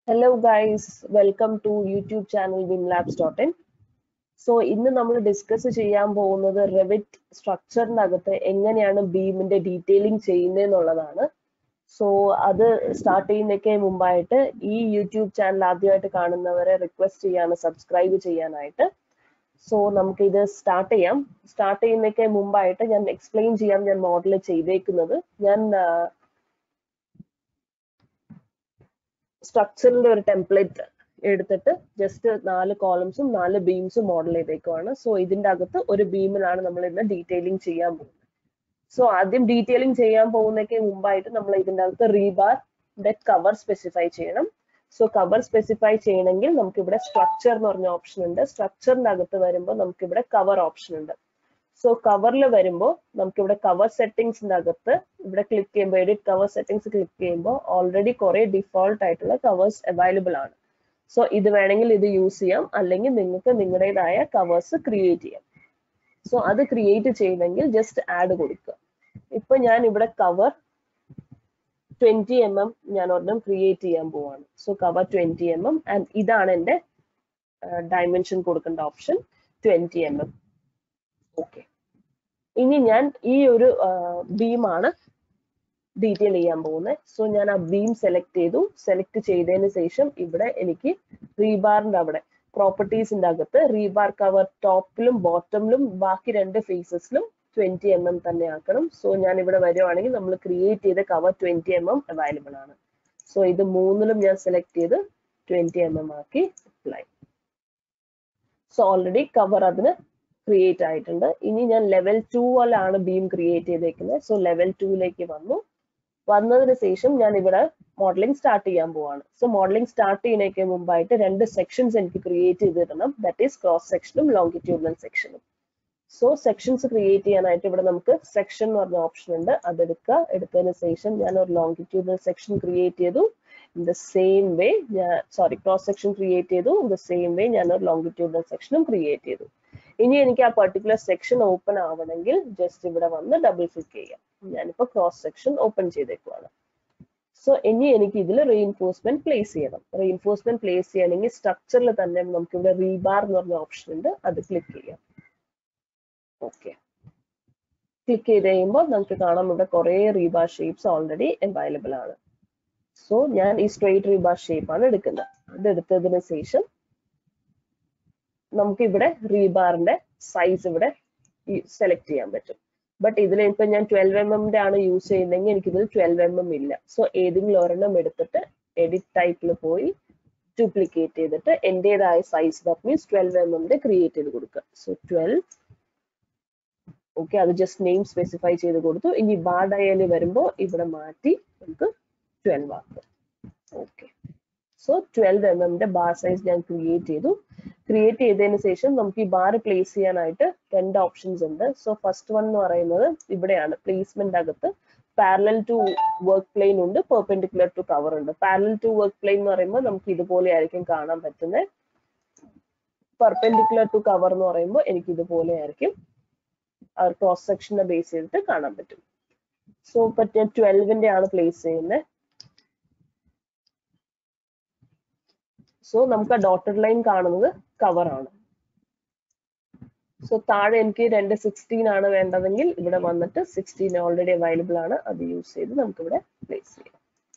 hello guys welcome to YouTube channel വിംലാബ്സ്.in so ഇന്ന് നമ്മൾ ഡിസ്കസ് ചെയ്യാൻ പോകുന്നത് റെവിറ്റ് സ്ട്രക്ചറിന്റെ അകത്ത് എങ്ങനെയാണ് ബീമിന്റെ ഡീറ്റെയിലിംഗ് ചെയ്യുന്നതെന്നുള്ളതാണ് സോ അത് സ്റ്റാർട്ട് ചെയ്യുന്നതിന് മുമ്പായിട്ട് ഈ യൂട്യൂബ് ചാനൽ ആദ്യമായിട്ട് കാണുന്നവരെ റിക്വസ്റ്റ് ചെയ്യാണ് സബ്സ്ക്രൈബ് ചെയ്യാനായിട്ട് സോ നമുക്ക് ഇത് സ്റ്റാർട്ട് ചെയ്യാം സ്റ്റാർട്ട് ചെയ്യുന്നതിന് മുമ്പായിട്ട് ഞാൻ എക്സ്പ്ലെയിൻ ചെയ്യാം ഞാൻ മോഡൽ ചെയ്തേക്കുന്നത് ഞാൻ സ്ട്രക്ചറിന്റെ ഒരു ടെംപ്ലേറ്റ് എടുത്തിട്ട് ജസ്റ്റ് നാല് കോളംസും നാല് ബീംസും മോഡൽ ചെയ്തേക്കുവാണ് സോ ഇതിന്റെ അകത്ത് ഒരു ബീമിലാണ് നമ്മൾ ഇന്ന് ഡീറ്റെയിലിംഗ് ചെയ്യാൻ പോകുന്നത് സോ ആദ്യം ഡീറ്റെയിലിംഗ് ചെയ്യാൻ പോകുന്നതിന് മുമ്പായിട്ട് നമ്മൾ ഇതിന്റെ അകത്ത് റീബാറിന്റെ കവർ സ്പെസിഫൈ ചെയ്യണം സോ കവർ സ്പെസിഫൈ ചെയ്യണമെങ്കിൽ നമുക്ക് ഇവിടെ സ്ട്രക്ചർ എന്ന് പറഞ്ഞ ഓപ്ഷൻ ഉണ്ട് സ്ട്രക്ചറിന്റെ അകത്ത് വരുമ്പോൾ നമുക്ക് ഇവിടെ കവർ ഓപ്ഷൻ ഉണ്ട് സോ കവറിൽ വരുമ്പോൾ നമുക്ക് ഇവിടെ കവർ സെറ്റിംഗ്സിന്റെ അകത്ത് ഇവിടെ ക്ലിക്ക് ചെയ്യുമ്പോൾ എഡിറ്റ് കവർ സെറ്റിംഗ്സ് ക്ലിക്ക് ചെയ്യുമ്പോൾ ഓൾറെഡി കുറെ ഡിഫോൾട്ട് ആയിട്ടുള്ള കവേഴ്സ് അവൈലബിൾ ആണ് സോ ഇത് വേണമെങ്കിൽ ഇത് യൂസ് ചെയ്യാം അല്ലെങ്കിൽ നിങ്ങൾക്ക് നിങ്ങളുടേതായ കവേഴ്സ് ക്രിയേറ്റ് ചെയ്യാം സോ അത് ക്രിയേറ്റ് ചെയ്യണമെങ്കിൽ ജസ്റ്റ് ആഡ് കൊടുക്കുക ഇപ്പൊ ഞാൻ ഇവിടെ കവർ ട്വന്റി എം എം ഞാൻ ഒരെണ്ണം ക്രിയേറ്റ് ചെയ്യാൻ പോവാണ് so cover twenty M M and ഇതാണ് എന്റെ ഡയമെൻഷൻ കൊടുക്കേണ്ട option twenty M M okay ഇനി ഞാൻ ഈ ഒരു ബീമാണ് ഡീറ്റെയിൽ ചെയ്യാൻ പോകുന്നത് സോ ഞാൻ ആ ബീം സെലക്ട് ചെയ്തു സെലക്ട് ചെയ്തതിന് ശേഷം ഇവിടെ എനിക്ക് റീബാറിന്റെ അവിടെ പ്രോപ്പർട്ടീസിന്റെ അകത്ത് റീബാർ കവർ ടോപ്പിലും ബോട്ടമിലും ബാക്കി രണ്ട് ഫേസസിലും ട്വന്റി എം എം തന്നെ ആക്കണം സോ ഞാൻ ഇവിടെ വരുവാണെങ്കിൽ നമ്മൾ ക്രിയേറ്റ് ചെയ്ത cover twenty M M available ആണ് സോ ഇത് മൂന്നിലും ഞാൻ സെലക്ട് ചെയ്ത് ട്വന്റി എം എം ആക്കി അപ്ലൈ സോ ഓൾറെഡി കവർ അതിന് ക്രിയേറ്റ് ആയിട്ടുണ്ട് ഇനി ഞാൻ ലെവൽ ടൂവിലാണ് ബീം ക്രിയേറ്റ് ചെയ്തേക്കുന്നത് സോ ലെവൽ ടൂയിലേക്ക് വന്നു വന്നതിന് ശേഷം ഞാൻ ഇവിടെ മോഡലിംഗ് സ്റ്റാർട്ട് ചെയ്യാൻ പോവാണ് സോ മോഡലിംഗ് സ്റ്റാർട്ട് ചെയ്യുന്നതിന് മുമ്പായിട്ട് രണ്ട് സെക്ഷൻസ് എനിക്ക് ക്രിയേറ്റ് ചെയ്തിടണം ദാറ്റ് ഈസ് ക്രോസ് സെക്ഷനും ലോങ്കിറ്റ്യൂഡൽ സെക്ഷനും സോ സെക്ഷൻസ് ക്രിയേറ്റ് ചെയ്യാനായിട്ട് ഇവിടെ നമുക്ക് സെക്ഷൻ എന്ന് പറഞ്ഞ ഓപ്ഷൻ ഉണ്ട് അതെടുക്കുക എടുത്തതിന് ശേഷം ഞാൻ ഒരു ലോങ്കിറ്റ്യൂഡൽ സെക്ഷൻ ക്രിയേറ്റ് ചെയ്തു ഇൻ ദ സെയിം വേ ഞാൻ സോറി ക്രോസ് സെക്ഷൻ ക്രിയേറ്റ് ചെയ്തു ഇൻ ദ സെയിം വേ ഞാൻ ഒരു ലോങ്കിറ്റ്യൂഡൽ സെക്ഷനും ക്രിയേറ്റ് ചെയ്തു ഇനി എനിക്ക് ആ പെർട്ടിക്കുലർ സെക്ഷൻ ഓപ്പൺ ആവണമെങ്കിൽ ജസ്റ്റ് ഇവിടെ വന്ന് ഡബിൾ ക്ലിക്ക് ചെയ്യാം ഞാനിപ്പോ ക്രോസ് സെക്ഷൻ ഓപ്പൺ ചെയ്തേക്കുവാണ് സോ ഇനി എനിക്ക് ഇതിൽ റീഇൻഫോഴ്സ്മെന്റ് പ്ലേസ് ചെയ്യണം റീഇൻഫോഴ്സ്മെന്റ് പ്ലേസ് ചെയ്യണമെങ്കിൽ സ്ട്രക്ചറിൽ തന്നെ നമുക്ക് ഇവിടെ റീബാർ എന്ന് പറഞ്ഞ ഓപ്ഷൻ ഉണ്ട് അത് ക്ലിക്ക് ചെയ്യാം ഓക്കെ ക്ലിക്ക് ചെയ്ത് കഴിയുമ്പോൾ നമുക്ക് കാണാം ഇവിടെ കുറെ റീബാർ ഷേപ്സ് ഓൾറെഡി അവൈലബിൾ ആണ് സോ ഞാൻ ഈ സ്ട്രെയിറ്റ് റീബാർ ഷേപ്പ് ആണ് എടുക്കുന്നത് അത് എടുത്തതിന് ശേഷം നമുക്ക് ഇവിടെ റീബാറിന്റെ സൈസ് ഇവിടെ സെലക്ട് ചെയ്യാൻ പറ്റും ബട്ട് ഇതിൽ ഇപ്പൊ ഞാൻ ട്വൽവ് എം എമ്മിന്റെ ആണ് യൂസ് ചെയ്യുന്നതെങ്കിൽ എനിക്ക് ഇതിൽ ട്വൽവ് എം എം ഇല്ല സോ ഏതെങ്കിലും ഒരെണ്ണം എടുത്തിട്ട് എഡിറ്റ് ടൈപ്പിൽ പോയി ഡ്യൂപ്ലിക്കേറ്റ് ചെയ്തിട്ട് എന്റേതായ size that means twelve M എമ്മിന്റെ ക്രിയേറ്റ് ചെയ്ത് കൊടുക്കുക സോ ട്വൽവ് ഓക്കെ അത് ജസ്റ്റ് നെയിം സ്പെസിഫൈ ചെയ്ത് കൊടുത്തു ഇനി ബാർ ഡയല് വരുമ്പോൾ ഇവിടെ മാറ്റി നമുക്ക് ട്വൽവ് ആക്കുക ഓക്കെ സോ ട്വൽവ് എം എമ്മിന്റെ ബാർ സൈസ് ഞാൻ ക്രിയേറ്റ് ചെയ്തു ക്രിയേറ്റ് ചെയ്തതിന് ശേഷം നമുക്ക് ഈ ബാർ പ്ലേസ് ചെയ്യാനായിട്ട് രണ്ട് ഓപ്ഷൻസ് ഉണ്ട് സോ ഫസ്റ്റ് വൺ എന്ന് പറയുന്നത് ഇവിടെയാണ് പ്ലേസ്മെന്റ് അകത്ത് പാരലൽ ടു വർക്ക് പ്ലെയിൻ ഉണ്ട് പെർപെൻഡിക്കുലർ ടു കവർ ഉണ്ട് പാരലൽ ടു വർക്ക് പ്ലെയിൻ എന്ന് പറയുമ്പോൾ നമുക്ക് ഇതുപോലെ ആയിരിക്കും കാണാൻ പറ്റുന്നത് പെർപെൻഡിക്കുലർ ടു കവർ എന്ന് പറയുമ്പോൾ എനിക്ക് ഇതുപോലെ ആയിരിക്കും ക്രോസ് സെക്ഷനെ ബേസ് ചെയ്തിട്ട് കാണാൻ പറ്റും സോ പറ്റിയ ട്വൽവിന്റെ ആണ് പ്ലേസ് ചെയ്യുന്നത് സോ നമുക്ക് ആ ഡോട്ടഡ് ലൈൻ കാണുന്നത് കവർ ആണ് സോ താഴെ എനിക്ക് രണ്ട് സിക്സ്റ്റീൻ ആണ് വേണ്ടതെങ്കിൽ ഇവിടെ വന്നിട്ട് സിക്സ്റ്റീൻ ഓൾറെഡി അവൈലബിൾ ആണ് അത് യൂസ് ചെയ്ത് നമുക്ക് ഇവിടെ പ്ലേസ് ചെയ്യാം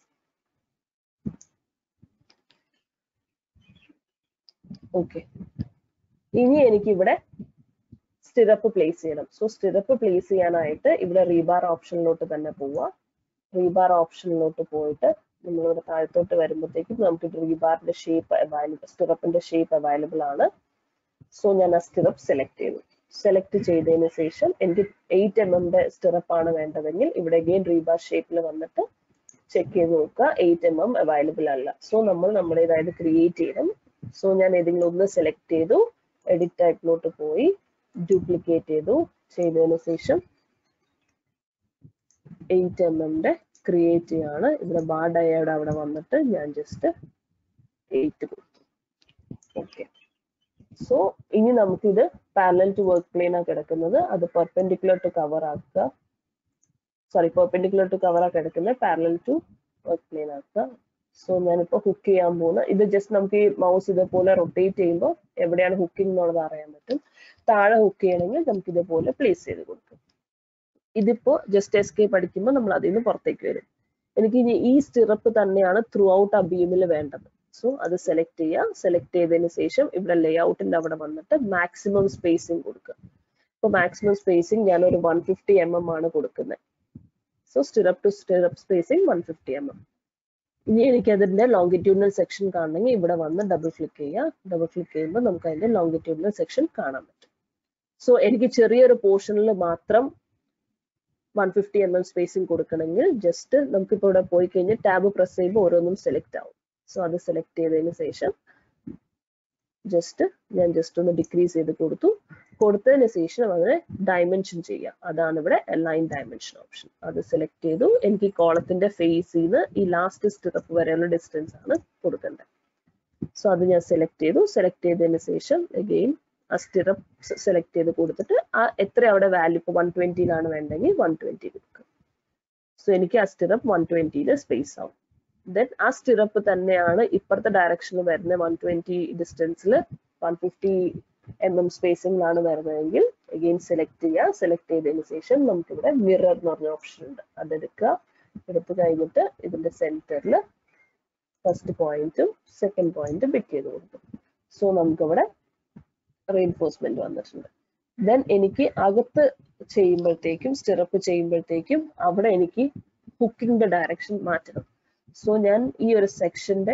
ഓക്കെ ഇനി എനിക്ക് ഇവിടെ സ്റ്റിറപ്പ് പ്ലേസ് ചെയ്യണം സോ സ്റ്റിറപ്പ് പ്ലേസ് ചെയ്യാനായിട്ട് ഇവിടെ റീബാർ ഓപ്ഷനിലോട്ട് തന്നെ പോവുക റീബാർ ഓപ്ഷനിലോട്ട് പോയിട്ട് നമ്മളിവിടെ താഴത്തോട്ട് വരുമ്പോഴത്തേക്കും നമുക്ക് റീബാറിന്റെ ഷേപ്പ് അവൈലബിൾ സ്റ്റിറപ്പിന്റെ ഷേപ്പ് അവൈലബിൾ ആണ് സോ ഞാൻ ആ സ്റ്റിറപ്പ് സെലക്ട് ചെയ്തു സെലക്ട് ചെയ്തതിന് ശേഷം എനിക്ക് എയ്റ്റ് എം എമ്മിന്റെ സ്റ്റിറപ്പ് ആണ് വേണ്ടതെങ്കിൽ ഇവിടെ അഗെയിൻ റീബാർ ഷേപ്പിൽ വന്നിട്ട് ചെക്ക് ചെയ്ത് നോക്കുക എയ്റ്റ് എം എം അവൈലബിൾ അല്ല സോ നമ്മൾ നമ്മുടേതായത് ക്രിയേറ്റ് ചെയ്യണം സോ ഞാൻ ഏതെങ്കിലും ഒന്ന് സെലക്ട് ചെയ്തു എഡിറ്റ് ടൈപ്പിലോട്ട് പോയി ഡ്യൂപ്ലിക്കേറ്റ് ചെയ്തു ചെയ്തതിന് ശേഷം എയ്റ്റ് എം എമ്മിന്റെ ക്രിയേറ്റ് ചെയ്യാണ് ഇവിടെ ബാർ ഡയോഡ് അവിടെ വന്നിട്ട് ഞാൻ ജസ്റ്റ് എയ്റ്റ് കൊടുത്തു ഓക്കെ സോ ഇനി നമുക്കിത് പാരലൽ ടു വർക്ക് പ്ലെയിൻ ആ കിടക്കുന്നത് അത് പെർപെൻഡിക്കുലർ ടു കവർ ആക്കുക സോറി പെർപെൻഡിക്കുലർ ടു കവർ ആ കിടക്കുന്നത് പാരലൽ ടു വർക്ക് പ്ലെയിൻ ആക്കുക സോ ഞാനിപ്പോ ഹുക്ക് ചെയ്യാൻ പോകുന്ന ഇത് ജസ്റ്റ് നമുക്ക് ഈ മൗസ് ഇതേപോലെ റൊട്ടേറ്റ് ചെയ്യുമ്പോൾ എവിടെയാണ് ഹുക്കിംഗ് എന്നുള്ളത് അറിയാൻ പറ്റും താഴെ ഹുക്ക് ചെയ്യണമെങ്കിൽ നമുക്ക് ഇതേപോലെ പ്ലേസ് ചെയ്ത് കൊടുക്കും ഇതിപ്പോ ജസ്റ്റ് എസ്കേപ്പ് അടിക്കുമ്പോൾ നമ്മൾ അതിൽ നിന്ന് പുറത്തേക്ക് വരും എനിക്ക് ഇനി ഈ സ്റ്റിറപ്പ് തന്നെയാണ് ത്രൂ ഔട്ട് ആ ബീമിൽ വേണ്ടത് സോ അത് സെലക്ട് ചെയ്യുക സെലക്ട് ചെയ്തതിന് ശേഷം ഇവിടെ ലേഔട്ടിന്റെ അവിടെ വന്നിട്ട് മാക്സിമം സ്പേസിങ് കൊടുക്കുക ഇപ്പൊ മാക്സിമം സ്പേസിങ് ഞാൻ ഒരു വൺ ഫിഫ്റ്റി എം എം ആണ് കൊടുക്കുന്നത് so stirrup to stirrup spacing one fifty M M ഇനി എനിക്ക് അതിന്റെ ലോങ്കിറ്റ്യൂഡിനൽ സെക്ഷൻ കാണണമെങ്കിൽ ഇവിടെ വന്ന് ഡബിൾ ക്ലിക്ക് ചെയ്യുക ഡബിൾ ക്ലിക്ക് ചെയ്യുമ്പോൾ നമുക്ക് അതിന്റെ ലോങ്കിറ്റ്യൂഡിനൽ സെക്ഷൻ കാണാൻ പറ്റും സോ എനിക്ക് ചെറിയൊരു പോർഷനിൽ മാത്രം one fifty M M spacing കൊടുക്കണമെങ്കിൽ ജസ്റ്റ് നമുക്കിപ്പോൾ ഇവിടെ പോയി കഴിഞ്ഞ് ടാബ് പ്രസ് ചെയ്യുമ്പോൾ ഓരോന്നും സെലക്ട് ആവും സോ അത് സെലക്ട് ചെയ്തതിന് ശേഷം ജസ്റ്റ് ഞാൻ ജസ്റ്റ് ഒന്ന് ഡിക്രീസ് ചെയ്ത് കൊടുത്തു കൊടുത്തതിന് ശേഷം അതിനെ ഡയമെൻഷൻ ചെയ്യാം അതാണ് ഇവിടെ ലൈൻ ഡയമെൻഷൻ ഓപ്ഷൻ അത് സെലക്ട് ചെയ്തു എനിക്ക് ഈ കോളത്തിന്റെ ഫേസിൽ നിന്ന് ഈ ലാസ്റ്റ് സ്റ്റിറപ്പ് വരെയുള്ള ഡിസ്റ്റൻസ് ആണ് കൊടുക്കേണ്ടത് സോ അത് ഞാൻ സെലക്ട് ചെയ്തു സെലക്ട് ചെയ്തതിന് ശേഷം അഗെയിൻ ആ സ്റ്റിറപ്പ് സെലക്ട് ചെയ്ത് കൊടുത്തിട്ട് ആ എത്ര അവിടെ വാല്യൂ ഇപ്പോൾ വൺ ട്വന്റിയിലാണ് വേണ്ടെങ്കിൽ വൺ ട്വന്റി കൊടുക്കുക സോ എനിക്ക് ആ സ്റ്റിറപ്പ് വൺ ട്വന്റിയിൽ സ്പേസ് ആവും ദെൻ ആ സ്റ്റിറപ്പ് തന്നെയാണ് ഇപ്പുറത്തെ ഡയറക്ഷനിൽ വരുന്ന വൺ ട്വന്റി ഡിസ്റ്റൻസിൽ വൺ ഫിഫ്റ്റി എം എം സ്പേസിംഗിലാണ് വരുന്നതെങ്കിൽ അഗെയിൻ സെലക്ട് ചെയ്യുക സെലക്ട് ചെയ്തതിന് ശേഷം നമുക്കിവിടെ മിറർ എന്ന് പറഞ്ഞ ഓപ്ഷൻ ഉണ്ട് അതെടുക്കുക എടുത്തു കഴിഞ്ഞിട്ട് ഇതിന്റെ സെന്ററിൽ ഫസ്റ്റ് പോയിന്റും സെക്കൻഡ് പോയിന്റും പിക്ക് ചെയ്ത് കൊടുക്കും സോ നമുക്കിവിടെ റീൻഫോഴ്സ്മെന്റ് വന്നിട്ടുണ്ട് ദെൻ എനിക്ക് അകത്ത് ചെയ്യുമ്പോഴത്തേക്കും സ്റ്റിറപ്പ് ചെയ്യുമ്പോഴത്തേക്കും അവിടെ എനിക്ക് ഹുക്കിന്റെ ഡയറക്ഷൻ മാറ്റണം സോ ഞാൻ ഈ ഒരു സെക്ഷന്റെ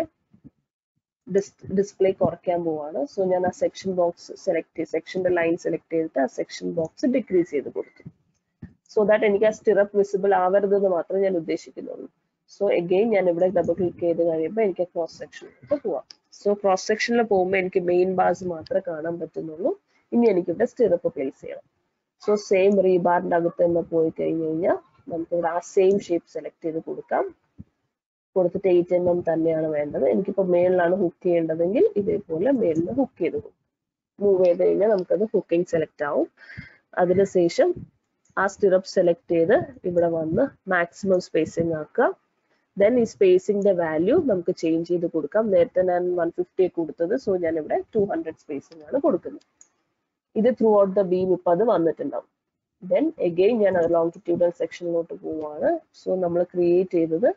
ഡിസ്പ്ലേ കുറയ്ക്കാൻ പോവാണ് സോ ഞാൻ ആ സെക്ഷൻ ബോക്സ് സെലക്ട് ചെയ്ത് സെക്ഷന്റെ ലൈൻ സെലക്ട് ചെയ്തിട്ട് ആ സെക്ഷൻ ബോക്സ് ഡിക്രീസ് ചെയ്ത് കൊടുത്തു സോ ദാറ്റ് എനിക്ക് ആ സ്റ്റിറപ്പ് വിസിബിൾ ആവരുതെന്ന് മാത്രമേ ഞാൻ ഉദ്ദേശിക്കുന്നുള്ളൂ സോ എഗെയിൻ ഞാൻ ഇവിടെ ഡബിൾ ക്ലിക്ക് ചെയ്ത് കഴിയുമ്പോൾ എനിക്ക് ക്രോസ് സെക്ഷനിലേക്ക് പോവാം സോ ക്രോസ് സെക്ഷനിൽ പോകുമ്പോൾ എനിക്ക് മെയിൻ ബാസ് മാത്രമേ കാണാൻ പറ്റുന്നുള്ളൂ ഇനി എനിക്ക് ഇവിടെ സ്റ്റിറപ്പ് പ്ലേസ് ചെയ്യണം സോ സെയിം റീബാറിന്റെ അകത്ത് തന്നെ പോയി കഴിഞ്ഞ് കഴിഞ്ഞാൽ നമുക്ക് ഇവിടെ ആ സെയിം ഷേപ്പ് സെലക്ട് ചെയ്ത് കൊടുക്കാം കൊടുത്തിട്ട് എയ്റ്റ് എം എം തന്നെയാണ് വേണ്ടത് എനിക്കിപ്പോൾ മേളിലാണ് ഹുക്ക് ചെയ്യേണ്ടതെങ്കിൽ ഇതേപോലെ മേളിൽ ഹുക്ക് ചെയ്ത് കൊടുക്കും മൂവ് ചെയ്ത് കഴിഞ്ഞാൽ നമുക്കത് ഹുക്കിംഗ് സെലക്ട് ആവും അതിനുശേഷം ആ സ്റ്റിറപ്പ് സെലക്ട് ചെയ്ത് ഇവിടെ വന്ന് മാക്സിമം സ്പേസിങ് ആക്കുക ദെൻ ഈ സ്പേസിംഗിന്റെ വാല്യൂ നമുക്ക് ചേഞ്ച് ചെയ്ത് കൊടുക്കാം നേരത്തെ ഞാൻ വൺ ഫിഫ്റ്റി കൊടുത്തത് സോ ഞാൻ ഇവിടെ ടു ഹൺഡ്രഡ് സ്പേസിംഗ് ആണ് കൊടുക്കുന്നത് ഇത് ത്രൂ ഔട്ട് ദ ബീം ഇപ്പൊ അത് വന്നിട്ടുണ്ടാവും ദെൻ എഗെയിൻ ഞാൻ ലോങ്കിറ്റ്യൂഡൽ സെക്ഷനിലോട്ട് പോവാണ് സോ നമ്മൾ ക്രിയേറ്റ് ചെയ്തത്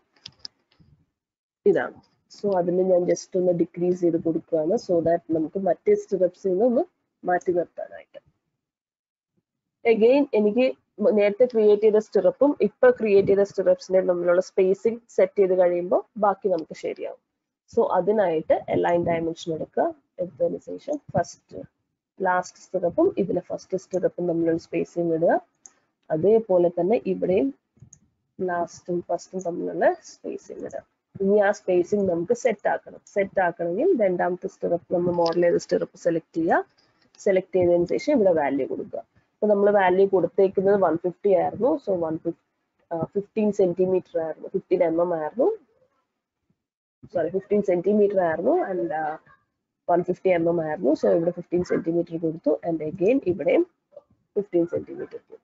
ഇതാണ് സോ അതിന് ഞാൻ ജസ്റ്റ് ഒന്ന് ഡിക്രീസ് ചെയ്ത് കൊടുക്കുകയാണ് സോ ദാറ്റ് നമുക്ക് മറ്റേ സ്റ്റിറപ്സിൽ നിന്ന് ഒന്ന് മാറ്റി നിർത്താനായിട്ട് എഗെയിൻ എനിക്ക് നേരത്തെ ക്രിയേറ്റ് ചെയ്ത സ്റ്റിറപ്പും ഇപ്പൊ ക്രിയേറ്റ് ചെയ്ത സ്റ്റിറപ്സിന്റെ തമ്മിലുള്ള സ്പേസിംഗ് സെറ്റ് ചെയ്ത് കഴിയുമ്പോൾ ബാക്കി നമുക്ക് ശരിയാവും സോ അതിനായിട്ട് ലൈൻ ഡയമെൻഷൻ എടുക്കുക എടുത്തതിന് ശേഷം ഫസ്റ്റ് ലാസ്റ്റ് സ്റ്റിറപ്പും ഇതിലെ ഫസ്റ്റ് സ്റ്റിറപ്പും തമ്മിലുള്ള സ്പേസിംഗ് ഇടുക അതേപോലെ തന്നെ ഇവിടെയും ലാസ്റ്റും ഫസ്റ്റും തമ്മിലുള്ള സ്പേസിംഗ് ഇടുക ഇനി ആ സ്പേസിംഗ് നമുക്ക് സെറ്റ് ആക്കണം സെറ്റ് ആക്കണമെങ്കിൽ രണ്ടാമത്തെ സ്റ്റിറപ്പ് നമ്മൾ മോഡൽ ചെയ്ത സ്റ്റിറപ്പ് സെലക്ട് ചെയ്യുക സെലക്ട് ചെയ്തതിന് ശേഷം ഇവിടെ വാല്യൂ കൊടുക്കുക അപ്പൊ നമ്മൾ വാല്യൂ കൊടുത്തേക്കുന്നത് വൺ ഫിഫ്റ്റി ആയിരുന്നു സോ വൺ ഫിഫ്റ്റീൻ സെന്റിമീറ്റർ ആയിരുന്നു ഫിഫ്റ്റീൻ എം എം ആയിരുന്നു സോറി ഫിഫ്റ്റീൻ സെന്റിമീറ്റർ ആയിരുന്നു and one fifty M M ആയിരുന്നു സോ ഇവിടെ ഫിഫ്റ്റീൻ സെന്റിമീറ്റർ കൊടുത്തു ആൻഡ് അഗെയിൻ ഇവിടെയും ഫിഫ്റ്റീൻ സെന്റിമീറ്റർ കൊടുത്തു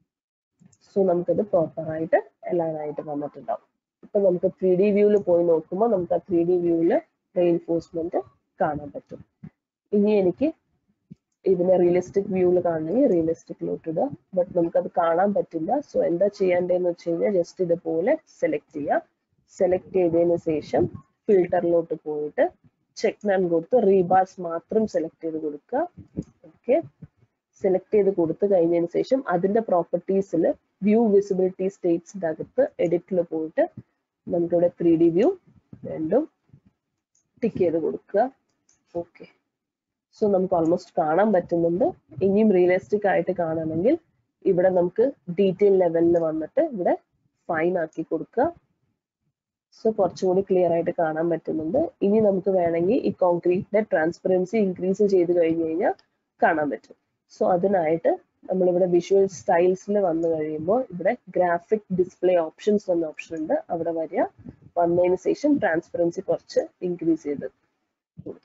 സോ നമുക്കത് പ്രോപ്പർ ആയിട്ട് എല്ലാമായിട്ട് വന്നിട്ടുണ്ടാവും ഇപ്പൊ നമുക്ക് ത്രീ ഡി വ്യൂവിൽ പോയി നോക്കുമ്പോൾ നമുക്ക് ആ ത്രീ ഡി വ്യൂവിൽ റെയിൻഫോഴ്സ്മെന്റ് കാണാൻ പറ്റും ഇനി എനിക്ക് ഇതിനെ റിയലിസ്റ്റിക് വ്യൂവിൽ കാണണമെങ്കിൽ റിയലിസ്റ്റിക്കിലോട്ട് ഇടുക ബട്ട് നമുക്കത് കാണാൻ പറ്റില്ല സോ എന്താ ചെയ്യേണ്ടതെന്ന് വെച്ച് കഴിഞ്ഞാൽ ജസ്റ്റ് ഇതുപോലെ സെലക്ട് ചെയ്യുക സെലക്ട് ചെയ്തതിന് ശേഷം ഫിൽറ്ററിലോട്ട് പോയിട്ട് ചെക്ക് നാൻ കൊടുത്ത് റീബാർസ് മാത്രം സെലക്ട് ചെയ്ത് കൊടുക്കുക ഓക്കെ സെലക്ട് ചെയ്ത് കൊടുത്തു കഴിഞ്ഞതിന് ശേഷം അതിന്റെ പ്രോപ്പർട്ടീസിൽ വ്യൂ വിസിബിലിറ്റി സ്റ്റേറ്റ്സിന്റെ അകത്ത് എഡിറ്റിൽ പോയിട്ട് നമുക്കിവിടെ ത്രീ ഡി വ്യൂ രണ്ടും ടിക്ക് ചെയ്ത് കൊടുക്കുക ഓക്കെ സോ നമുക്ക് ഓൾമോസ്റ്റ് കാണാൻ പറ്റുന്നുണ്ട് ഇനിയും റിയലിസ്റ്റിക് ആയിട്ട് കാണണമെങ്കിൽ ഇവിടെ നമുക്ക് ഡീറ്റെയിൽ ലെവലിൽ വന്നിട്ട് ഇവിടെ ഫൈൻ ആക്കി കൊടുക്കുക സോ കുറച്ചും കൂടി ക്ലിയർ ആയിട്ട് കാണാൻ പറ്റുന്നുണ്ട് ഇനി നമുക്ക് വേണമെങ്കിൽ ഈ കോൺക്രീറ്റിന്റെ ട്രാൻസ്പെറൻസി ഇൻക്രീസ് ചെയ്ത് കഴിഞ്ഞു കഴിഞ്ഞാൽ കാണാൻ പറ്റും സോ അതിനായിട്ട് നമ്മളിവിടെ വിഷ്വൽ സ്റ്റൈൽസിൽ വന്നു കഴിയുമ്പോൾ ഇവിടെ ഗ്രാഫിക് ഡിസ്പ്ലേ ഓപ്ഷൻസ് എന്ന ഓപ്ഷൻ ഉണ്ട് അവിടെ വരിക വന്നതിന് ശേഷം ട്രാൻസ്പെറൻസി കുറച്ച് ഇൻക്രീസ് ചെയ്ത് കൊടുക്കും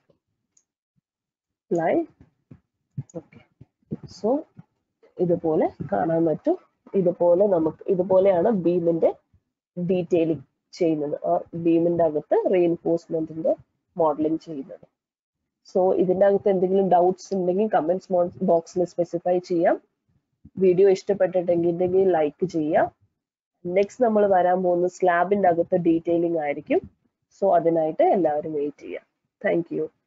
അപ്ലൈ ഓക്കെ സോ ഇതുപോലെ കാണാൻ പറ്റും ഇതുപോലെ നമുക്ക് ഇതുപോലെയാണ് ബീമിന്റെ ഡീറ്റെയിലിംഗ് ചെയ്യുന്നത് ബീമിന്റെ അകത്ത് റീഎൻഫോഴ്സ്മെന്റിന്റെ മോഡലിംഗ് ചെയ്യുന്നത് സോ ഇതിന്റെ അകത്ത് എന്തെങ്കിലും ഡൗട്ട്സ് ഉണ്ടെങ്കിൽ കമന്റ്സ് ബോക്സിൽ സ്പെസിഫൈ ചെയ്യാം വീഡിയോ ഇഷ്ടപ്പെട്ടിട്ടുണ്ടെങ്കിൽ ലൈക്ക് ചെയ്യാം നെക്സ്റ്റ് നമ്മൾ വരാൻ പോകുന്ന സ്ലാബിന്റെ അകത്ത് ഡീറ്റെയിലിംഗ് ആയിരിക്കും സോ അതിനായിട്ട് എല്ലാവരും വെയിറ്റ് ചെയ്യാം താങ്ക് യു